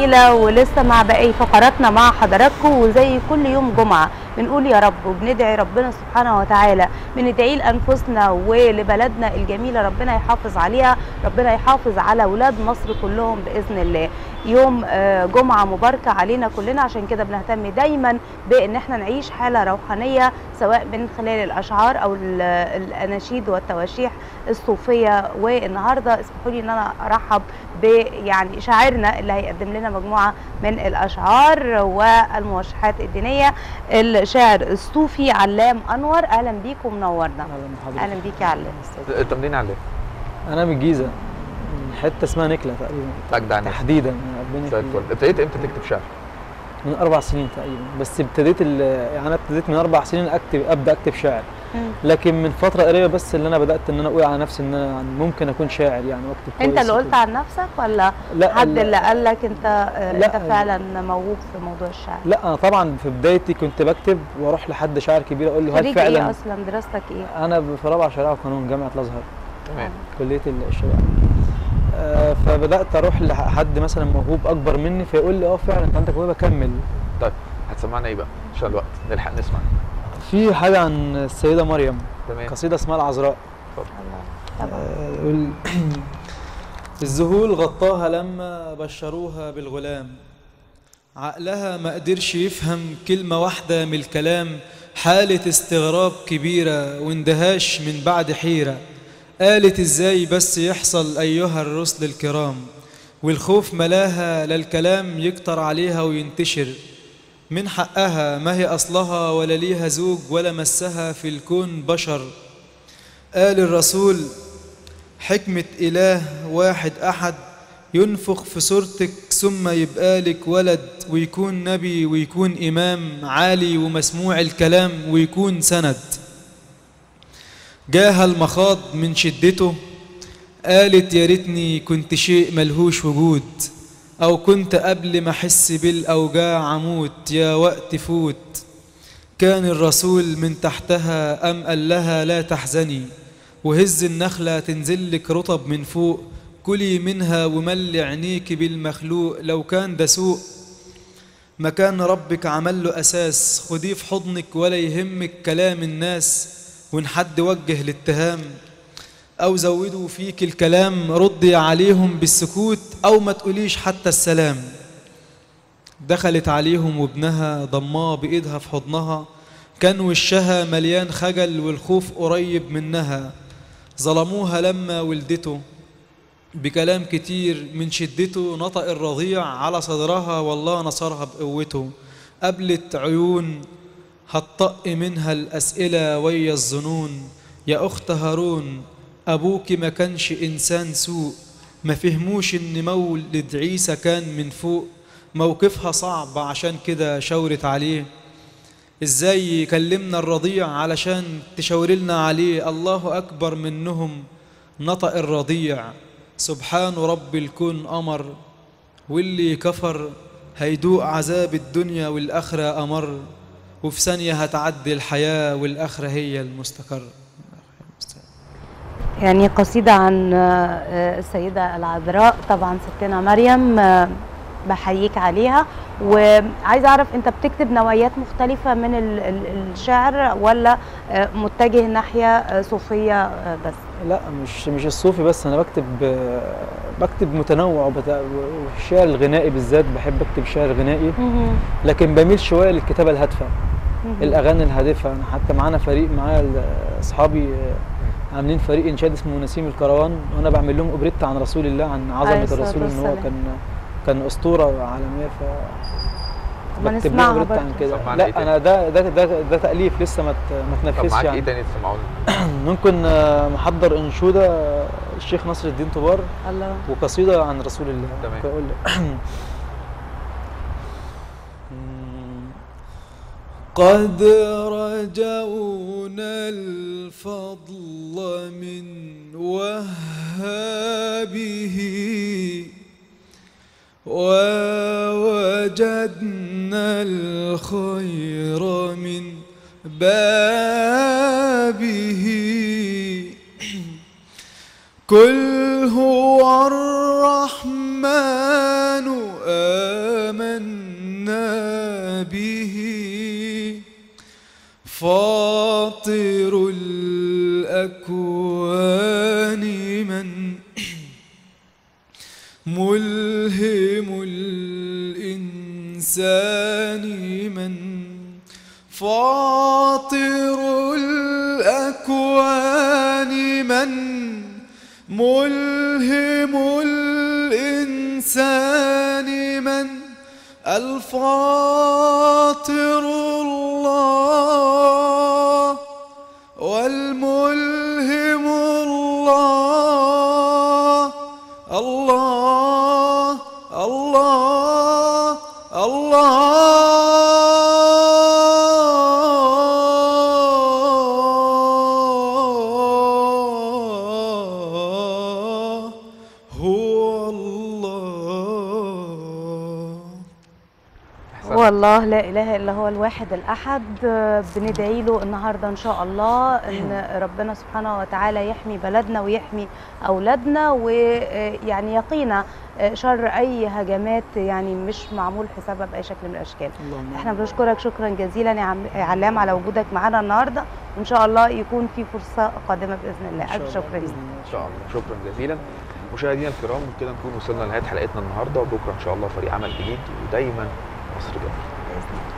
جميلة ولسه مع باقي فقراتنا مع حضراتكم وزي كل يوم جمعة بنقول يا رب وبندعي ربنا سبحانه وتعالى بندعي لأنفسنا ولبلدنا الجميلة ربنا يحافظ عليها ربنا يحافظ على أولاد مصر كلهم بإذن الله يوم آه، جمعة مباركة علينا كلنا عشان كده بنهتم دايما بان احنا نعيش حالة روحانية سواء من خلال الاشعار او ال- الاناشيد والتواشيح الصوفية والنهاردة اسمحوا لي ان انا ارحب ب يعني شاعرنا اللي هيقدم لنا مجموعة من الاشعار والموشحات الدينية الشاعر الصوفي علام انور اهلا بيك ومنورنا اهلا بحضرتك اهلا بيك يا علام التمرين على انا من الجيزه من حته اسمها نكله تقريبا اجدع ناس تحديدا ربنا زي يخليك. الفل ابتديت امتى تكتب شعر؟ من اربع سنين تقريبا بس ابتديت ال- يعني انا ابتديت من اربع سنين اكتب ابدا اكتب شعر مم. لكن من فتره قريبه بس اللي انا بدات ان انا اقول على نفسي ان انا يعني ممكن اكون شاعر يعني واكتب انت كويس اللي قلت وكده. عن نفسك ولا لا حد ال- اللي قال لك انت آه، لا، انت فعلا موهوب في موضوع الشعر لا انا طبعا في بدايتي كنت بكتب واروح لحد شاعر كبير اقول له هل خريج ايه فعلا اصلا دراستك ايه انا في رابعه شريعه وقانون جامعه الازهر تمام كليه الشريعه آه، فبدات اروح لحد مثلا موهوب اكبر مني فيقول لي اه فعلا انت عندك موهبه كمل طيب هتسمعنا ايه بقى؟ عشان الوقت نلحق نسمع في حاجه عن السيده مريم تمام قصيده اسمها العذراء اتفضل الله طبعا آه، يقول الذهول غطاها لما بشروها بالغلام عقلها ما قدرش يفهم كلمة واحدة من الكلام حالة استغراب كبيرة واندهاش من بعد حيرة قالت ازاي بس يحصل أيها الرسل الكرام والخوف ملاها لا الكلام يكتر عليها وينتشر من حقها ما هي أصلها ولا ليها زوج ولا مسها في الكون بشر قال الرسول حكمة إله واحد أحد ينفخ في صورتك ثم يبقى لك ولد ويكون نبي ويكون إمام عالي ومسموع الكلام ويكون سند جاها المخاض من شدته قالت يا ريتني كنت شيء ملهوش وجود أو كنت قبل ما أحس بالأوجاع أموت يا وقت فوت كان الرسول من تحتها أم قال لها لا تحزني وهز النخلة تنزل لك رطب من فوق كلي منها وملي عينيك بالمخلوق لو كان ده سوء مكان ربك عمل له أساس خديه في حضنك ولا يهمك كلام الناس وإن حد وجه الاتهام أو زودوا فيك الكلام ردي عليهم بالسكوت أو ما تقوليش حتى السلام دخلت عليهم وابنها ضماه بإيدها في حضنها كان وشها مليان خجل والخوف قريب منها ظلموها لما ولدته بكلام كتير من شدته نطق الرضيع على صدرها والله نصرها بقوته قبلت عيون هتطق منها الأسئلة ويا الظنون يا أخت هارون أبوك ما كانش إنسان سوء ما فهموش إن مولد عيسى كان من فوق موقفها صعب عشان كده شاورت عليه ازاي يكلمنا الرضيع علشان تشاور لنا عليه الله اكبر منهم نطق الرضيع سبحان رب الكون امر واللي كفر هيدوق عذاب الدنيا والاخره امر وفي ثانيه هتعدي الحياه والاخره هي المستقر يعني قصيدة عن آه، السيدة العذراء طبعا ستنا مريم آه، بحييك عليها وعايزة أعرف أنت بتكتب نوعيات مختلفة من ال- ال- الشعر ولا آه، متجه ناحية آه، صوفية آه، بس لا مش مش الصوفي بس انا بكتب بكتب متنوع وبت- والشعر الغنائي بالذات بحب اكتب شعر غنائي لكن بميل شويه للكتابه الهادفه الاغاني الهادفه انا حتى معانا فريق معايا ال- اصحابي آه، عاملين فريق انشاد اسمه نسيم الكروان وانا بعمل لهم اوبريت عن رسول الله عن عليه عظمه الصلاة الرسول ان هو والسلام. كان كان اسطوره عالميه ف ما بكتب لهم نسمعها اوبريت برضه. عن كده سمعنا إيه لا تاني؟ انا ده ده ده, ده تاليف لسه ما ت- ما طب تنفذش معاك يعني ايه تاني تسمعونا؟ ممكن آه، محضر انشوده آه، الشيخ نصر الدين طبار الله وقصيده عن رسول الله تمام. ممكن اقول قد رجونا الفضل من وهابه ووجدنا الخير من بابه قل هو الرحمن آمنا به فاطر الأكوان من ملهم الإنسان من فاطر الأكوان من ملهم الإنسان من الفاطر الله والملهم الله الله الله الله هو الله هو الله لا اله الا هو الواحد الاحد آه، بندعي له النهارده ان شاء الله ان ربنا سبحانه وتعالى يحمي بلدنا ويحمي اولادنا ويعني يقينا آه، شر اي هجمات يعني مش معمول حسابها باي شكل من الاشكال اللهم احنا بنشكرك شكرا جزيلا يا عم- يا علام على وجودك معانا النهارده وان شاء الله يكون في فرصه قادمه باذن الله إن شاء الف الله شكر ليك بإذن الله. ان شاء الله شكرا جزيلا مشاهدينا الكرام كده نكون وصلنا لنهايه حلقتنا النهارده وبكره ان شاء الله فريق عمل جديد ودايما مصر جميله باذن الله